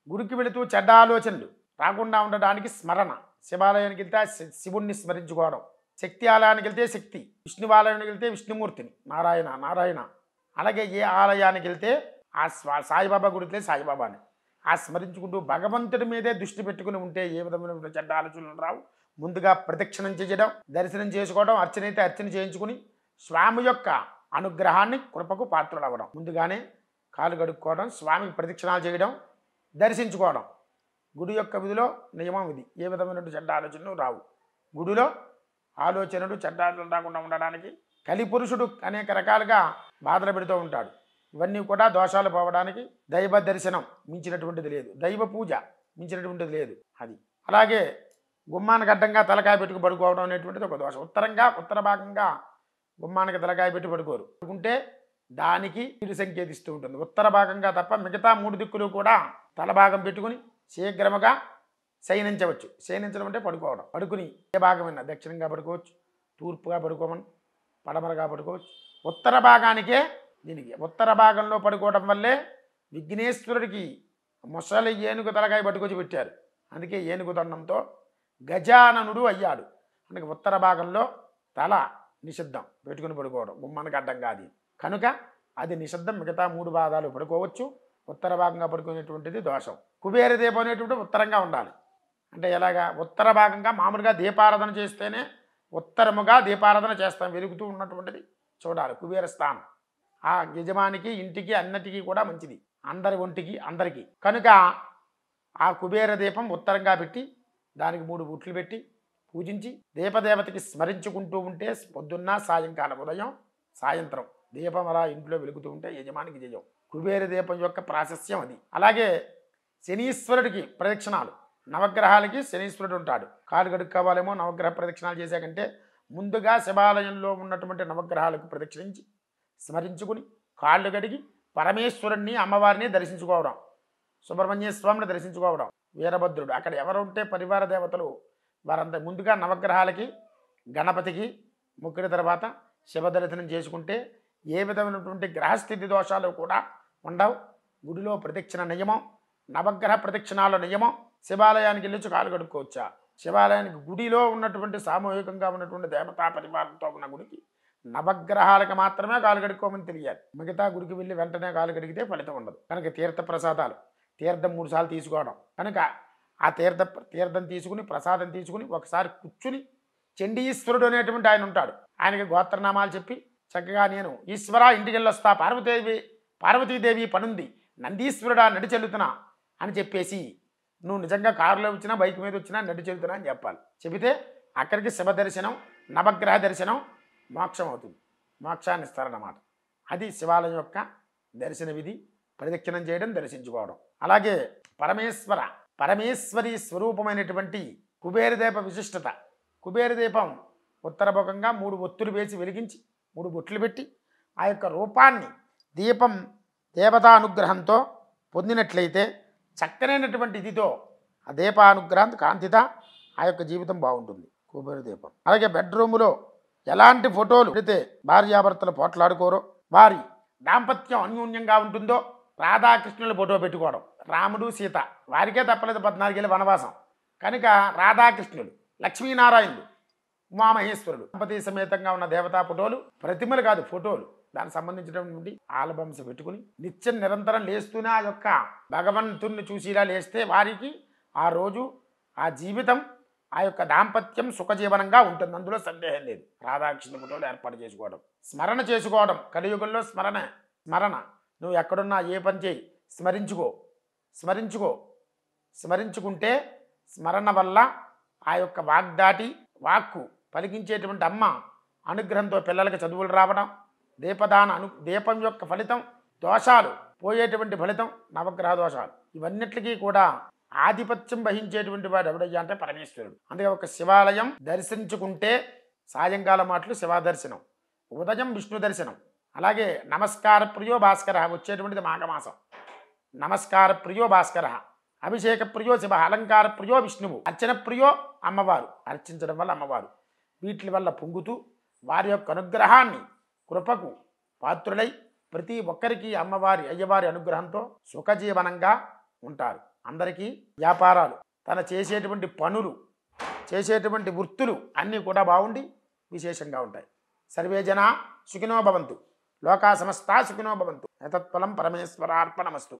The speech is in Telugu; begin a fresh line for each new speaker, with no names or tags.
గుడికి వెళుతూ చెడ్డ ఆలోచనలు రాకుండా ఉండడానికి స్మరణ శివాలయానికి వెళ్తే ఆ శి- శివుణ్ణి స్మరించుకోవడం శక్తి ఆలయానికి వెళ్తే శక్తి విష్ణు ఆలయానికి వెళ్తే విష్ణుమూర్తిని నారాయణ నారాయణ అలాగే ఏ ఆలయానికి వెళ్తే ఆ స్వా- సాయిబాబా గుడికి వెళ్తే సాయిబాబాని ఆ స్మరించుకుంటూ భగవంతుడి మీదే దృష్టి పెట్టుకుని ఉంటే ఏ విధమైన చెడ్డ ఆలోచనలు రావు ముందుగా ప్రదక్షిణం చేయడం దర్శనం చేసుకోవడం అర్చన అయితే అర్చన చేయించుకుని స్వామి యొక్క అనుగ్రహాన్ని కృపకు పాత్రలు అవ్వడం ముందుగానే కాలు కడుక్కోవడం స్వామికి ప్రదక్షిణాలు చేయడం దర్శించుకోవడం గుడి యొక్క విధిలో నియమం ఇది ఏ విధమైన చెడ్డ ఆలోచనలు రావు గుడిలో ఆలోచనలు చెడ్డ ఆలోచనలు రాకుండా ఉండడానికి కలిపురుషుడు అనేక రకాలుగా బాధలు పెడుతూ ఉంటాడు ఇవన్నీ కూడా దోషాలు పోవడానికి దైవ దర్శనం మించినటువంటిది లేదు దైవ పూజ మించినటువంటిది లేదు అది అలాగే గుమ్మానికి అడ్డంగా తలకాయ పెట్టుకు పడుకోవడం అనేటువంటిది ఒక దోషం ఉత్తరంగా ఉత్తర భాగంగా గుమ్మానికి తలకాయ పెట్టి పడుకోరు పడుకుంటే దానికి ఇది సంకేతిస్తూ ఉంటుంది ఉత్తర భాగంగా తప్ప మిగతా మూడు దిక్కులు కూడా తల భాగం పెట్టుకుని శీఘ్రముగా శయనించవచ్చు శయనించడం అంటే పడుకోవడం పడుకుని ఏ భాగమైనా దక్షిణంగా పడుకోవచ్చు తూర్పుగా పడుకోమని పడమరగా పడుకోవచ్చు ఉత్తర భాగానికే దీనికి ఉత్తర భాగంలో పడుకోవడం వల్లే విఘ్నేశ్వరుడికి ముసలి ఏనుగు తలకాయ పట్టుకొచ్చి పెట్టారు అందుకే ఏనుగు దండంతో గజాననుడు అయ్యాడు అందుకే ఉత్తర భాగంలో తల నిషిద్ధం పెట్టుకుని పడుకోవడం గుమ్మానికి అడ్డంగా అది కనుక అది నిషిద్ధం మిగతా మూడు భాగాలు పడుకోవచ్చు ఉత్తర భాగంగా పడుకునేటువంటిది దోషం కుబేర దీపం అనేటువంటి ఉత్తరంగా ఉండాలి అంటే ఎలాగా ఉత్తర భాగంగా మామూలుగా దీపారాధన చేస్తేనే ఉత్తరముగా దీపారాధన చేస్తాం వెలుగుతూ ఉన్నటువంటిది చూడాలి కుబేర స్థానం ఆ యజమానికి ఇంటికి అన్నిటికీ కూడా మంచిది అందరి ఒంటికి అందరికీ కనుక ఆ కుబేర దీపం ఉత్తరంగా పెట్టి దానికి మూడు బుట్లు పెట్టి పూజించి దీపదేవతకి స్మరించుకుంటూ ఉంటే పొద్దున్న సాయంకాలం ఉదయం సాయంత్రం దీపం అలా ఇంట్లో వెలుగుతూ ఉంటే యజమానికి జయం కుబేర దీపం యొక్క ప్రాశస్యం అది అలాగే శనీశ్వరుడికి ప్రదక్షిణాలు నవగ్రహాలకి శనీశ్వరుడు ఉంటాడు కాలు కడుక్కోవాలేమో నవగ్రహ ప్రదక్షిణాలు చేశాకంటే ముందుగా శివాలయంలో ఉన్నటువంటి నవగ్రహాలకు ప్రదక్షిణించి స్మరించుకుని కాళ్ళు కడిగి పరమేశ్వరుణ్ణి అమ్మవారిని దర్శించుకోవడం సుబ్రహ్మణ్య స్వామిని దర్శించుకోవడం వీరభద్రుడు అక్కడ ఎవరు ఉంటే పరివార దేవతలు వారంతా ముందుగా నవగ్రహాలకి గణపతికి ముక్కిన తర్వాత శివ దర్శనం చేసుకుంటే ఏ విధమైనటువంటి గ్రహస్థితి దోషాలు కూడా ఉండవు గుడిలో ప్రదక్షిణ నియమం నవగ్రహ ప్రదక్షిణాల నియమం శివాలయానికి వెళ్ళి కాలు కడుక్కోవచ్చా శివాలయానికి గుడిలో ఉన్నటువంటి సామూహికంగా ఉన్నటువంటి దేవతా పరివారంతో ఉన్న గుడికి నవగ్రహాలకు మాత్రమే కాలు కడుక్కోమని తెలియాలి మిగతా గుడికి వెళ్ళి వెంటనే కాలు కడిగితే ఫలితం ఉండదు కనుక తీర్థ ప్రసాదాలు తీర్థం మూడు సార్లు తీసుకోవడం కనుక ఆ తీర్థ తీర్థం తీసుకుని ప్రసాదం తీసుకుని ఒకసారి కూర్చుని చండీశ్వరుడు అనేటువంటి ఆయన ఉంటాడు ఆయనకి గోత్రనామాలు చెప్పి చక్కగా నేను ఈశ్వర ఇంటికి వెళ్ళొస్తా పార్వతీదేవి పార్వతీదేవి పనుంది నందీశ్వరుడా నడి చెల్లుతున్నా అని చెప్పేసి నువ్వు నిజంగా కారులో వచ్చినా బైక్ మీద వచ్చినా నడి చెల్లుతున్నా అని చెప్పాలి చెబితే అక్కడికి శివ దర్శనం నవగ్రహ దర్శనం మోక్షం అవుతుంది మోక్షాన్ని ఇస్తారన్నమాట అది శివాలయం యొక్క దర్శన విధి ప్రదక్షిణం చేయడం దర్శించుకోవడం అలాగే పరమేశ్వర పరమేశ్వరి స్వరూపమైనటువంటి కుబేరదీప విశిష్టత కుబేరదీపం ఉత్తరముఖంగా మూడు ఒత్తులు వేసి వెలిగించి మూడు బొట్లు పెట్టి ఆ యొక్క రూపాన్ని దీపం దేవతానుగ్రహంతో పొందినట్లయితే చక్కనైనటువంటి ఇదితో ఆ దీపానుగ్రహం కాంతిత ఆ యొక్క జీవితం బాగుంటుంది కుబేర దీపం అలాగే బెడ్రూములో ఎలాంటి ఫోటోలు పెడితే భార్యాభర్తలు పోట్లాడుకోరో వారి దాంపత్యం అన్యోన్యంగా ఉంటుందో రాధాకృష్ణుల ఫోటో పెట్టుకోవడం రాముడు సీత వారికే తప్పలేదు పద్నాలుగేళ్ళ వనవాసం కనుక రాధాకృష్ణులు లక్ష్మీనారాయణులు ఉమామహేశ్వరుడు దంపతి సమేతంగా ఉన్న దేవతా ఫోటోలు ప్రతిమలు కాదు ఫోటోలు దానికి సంబంధించినటువంటి ఆల్బమ్స్ పెట్టుకుని నిత్యం నిరంతరం లేస్తూనే ఆ యొక్క భగవంతుణ్ణి చూసిలా లేస్తే వారికి ఆ రోజు ఆ జీవితం ఆ యొక్క దాంపత్యం సుఖజీవనంగా ఉంటుంది అందులో సందేహం లేదు రాధాకృష్ణ ఫోటోలు ఏర్పాటు చేసుకోవడం స్మరణ చేసుకోవడం కలియుగంలో స్మరణ స్మరణ నువ్వు ఎక్కడున్నా ఏ పని చేయి స్మరించుకో స్మరించుకో స్మరించుకుంటే స్మరణ వల్ల ఆ యొక్క వాగ్దాటి వాక్కు పలికించేటువంటి అమ్మ అనుగ్రహంతో పిల్లలకి చదువులు రావడం దీపదాన అను దీపం యొక్క ఫలితం దోషాలు పోయేటువంటి ఫలితం నవగ్రహ దోషాలు ఇవన్నిటికీ కూడా ఆధిపత్యం వహించేటువంటి వాడు ఎవడయ్యా అంటే పరమేశ్వరుడు అందుకే ఒక శివాలయం దర్శించుకుంటే సాయంకాలం మాటలు శివ దర్శనం ఉదయం విష్ణు దర్శనం అలాగే నమస్కార ప్రియో భాస్కర వచ్చేటువంటిది మాఘమాసం నమస్కార ప్రియో భాస్కర అభిషేక ప్రియో శివ అలంకార ప్రియో విష్ణువు అర్చన ప్రియో అమ్మవారు అర్చించడం వల్ల అమ్మవారు వీటి వల్ల పొంగుతూ వారి యొక్క అనుగ్రహాన్ని కృపకు పాత్రులై ప్రతి ఒక్కరికి అమ్మవారి అయ్యవారి అనుగ్రహంతో సుఖజీవనంగా ఉంటారు అందరికీ వ్యాపారాలు తన చేసేటువంటి పనులు చేసేటువంటి వృత్తులు అన్నీ కూడా బాగుండి విశేషంగా ఉంటాయి సర్వే జన సుఖినో భవంతు లోకా సమస్త సుఖినో భవంతు ఎతత్ఫలం పరమేశ్వరార్పణమస్తు